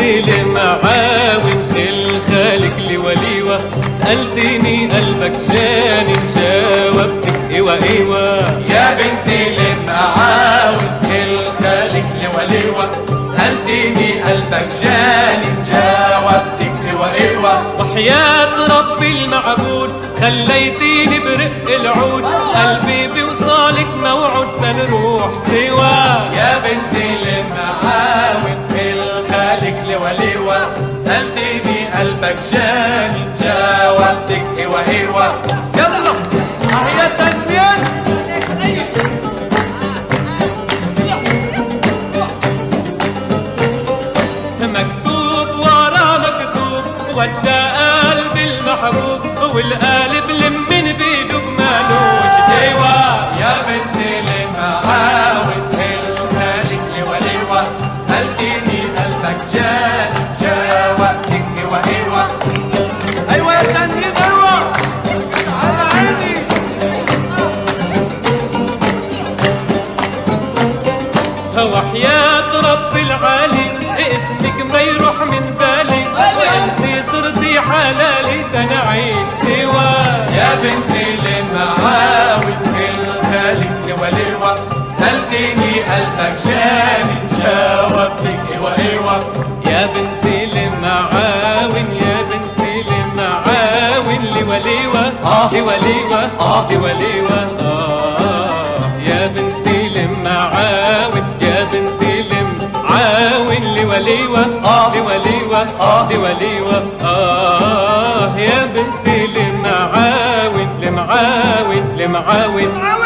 بنتي لمعاون خل خالك لوليوة سألتني قلبك جاني جاوبتك ايوه ايوه يا بنتي للمعاون الخالق لوليوة سألتني قلبك جاني جاوبتك ايوه ايوه وحياة ربي المعبود خليتيني برق العود قلبي بوصالك موعود بنروح سوا يا بنتي للمعاون الخالق لوليوة سألتني قلبك جاني جاوبتك ايوه ايوه يلا هيا تنين مكتوب ورا مكتوب ودى قلبي المحبوب والقلب لمن بيدوب مالوش ديوان يا بنتي لمعاون الخالق لوليوة سألتني قلبك جاني جاوبتك ايوه ايوه ايوه يا تنين ايوه على عيني وحياة رب العالي اسمك ما يروح من بالي وانت صرتي حلالي تنعيش سوا يا بنتي لمعاون الخالق لوليوة سألتني قلبك جاني جاوبتك ايوه ايوه يا بنتي لمعاون يا بنتي لمعاون لوليوة آه. لوليوة آه. لوليوة آه يا بنتي لمعاون يا بنتي لمعاون لوليوة آه. لوليوة آه. لوليوة آه يا بنتي لمعاون لمعاون لمعاون